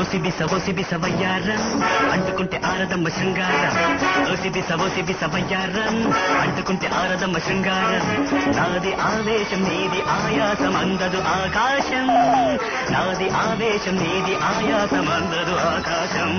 OC బిస OC బిస వయ్యారం అంటుకుంటే ఆరదమ్మ శృంగారం ఓసి బిస ఓసి బిస వయ్యారం అంటుకుంటే ఆరదమ్మ శృంగారం నాది ఆవేశం నీది ఆయాసం అందదు ఆకాశం నాది ఆవేశం నీది ఆయాసం అందదు ఆకాశం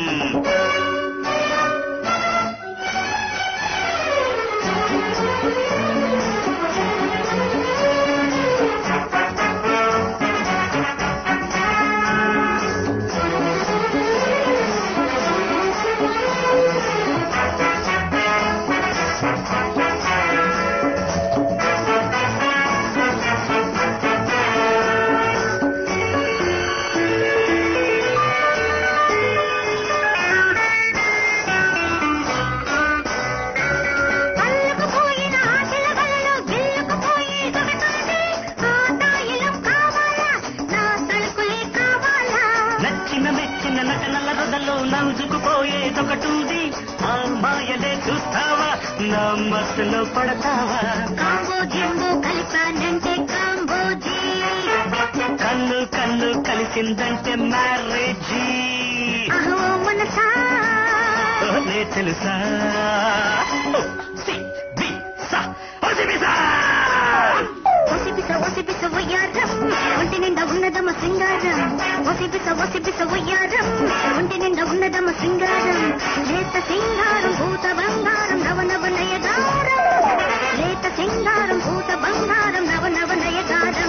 అల్లుకుపోయిన ఆశల వలలో గిల్లుకుపోయే దొరకండి ఆ తాయిలం కావాలా నా తలుకులే కావాలా నచ్చిన మెచ్చిన నటనల రొదలో నవ్వుకుపోయేదొకటుంది ఆ మాయలే చూస్తావా నా మత్తులో పడతావా కాంబో జింబో కలిపానంటే కాంబోజీ కన్ను కన్ను కలిసిందంటే మ్యారేజీ అహో మనసా ఓలే తెలుసా ఓ, సి, బి, సా, ఓ, సి, బి, సా. ఒసిపిస ఒసిపిస వయ్యారం ఒంటి నిండా ఉన్నదమ్మ సింగారం ఒసిపిస ఒసిపిస వయ్యారం ఒంటి నిండా ఉన్నదమ్మ సింగారం లేత సింగారం భూత బంగారం నవ నవ నయగారం లేత సింగారం భూత బంగారం నవ నవ నయగారం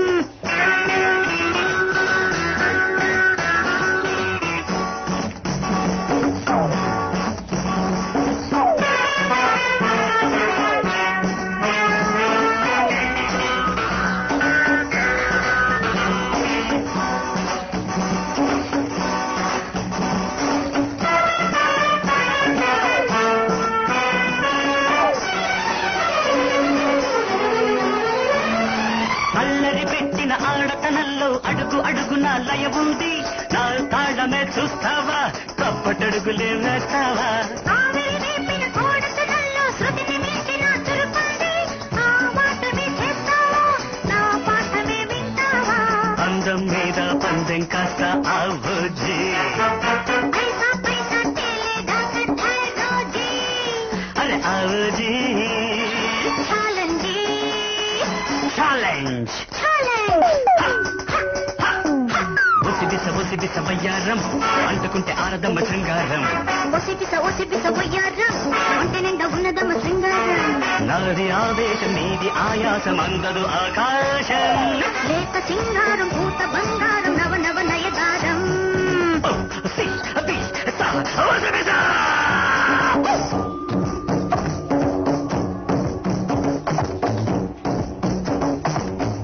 అల్లరి పెట్టిన ఆడతనంలో అడుగు అడుగున లయ ఉంది నా తాళమే చూస్తావా కప్పటడుగులే వేస్తావా ఆవిరి రేపిన కోడతనంలో శృతిని మించిన చురుకుంది ఆ మాటమే చేస్తావా నా పాఠమే వింటావా అందం మీద పందెం కాస్త ఆవోజీ పైసా పైసా తేలేదాకా ఠైరోజీ అరే ఆవోజీ ఛాలంజీ ఛాలెంజ్ ఒసిబిస ఒసిబిస వయ్యారం అంటుకుంటే ఆరదమ్మ శృంగారం ఒసిపిస ఒసిపిస వయ్యారం ఒంటి నిండా ఉన్నదమ్మ శృంగారం నాది ఆవేశం నీది ఆయాసం అందదు ఆకాశం లేత సింగారం భూత బంగారం నవ నవ నయగారం ఓ, సి, బి, సా, ఒసిబిస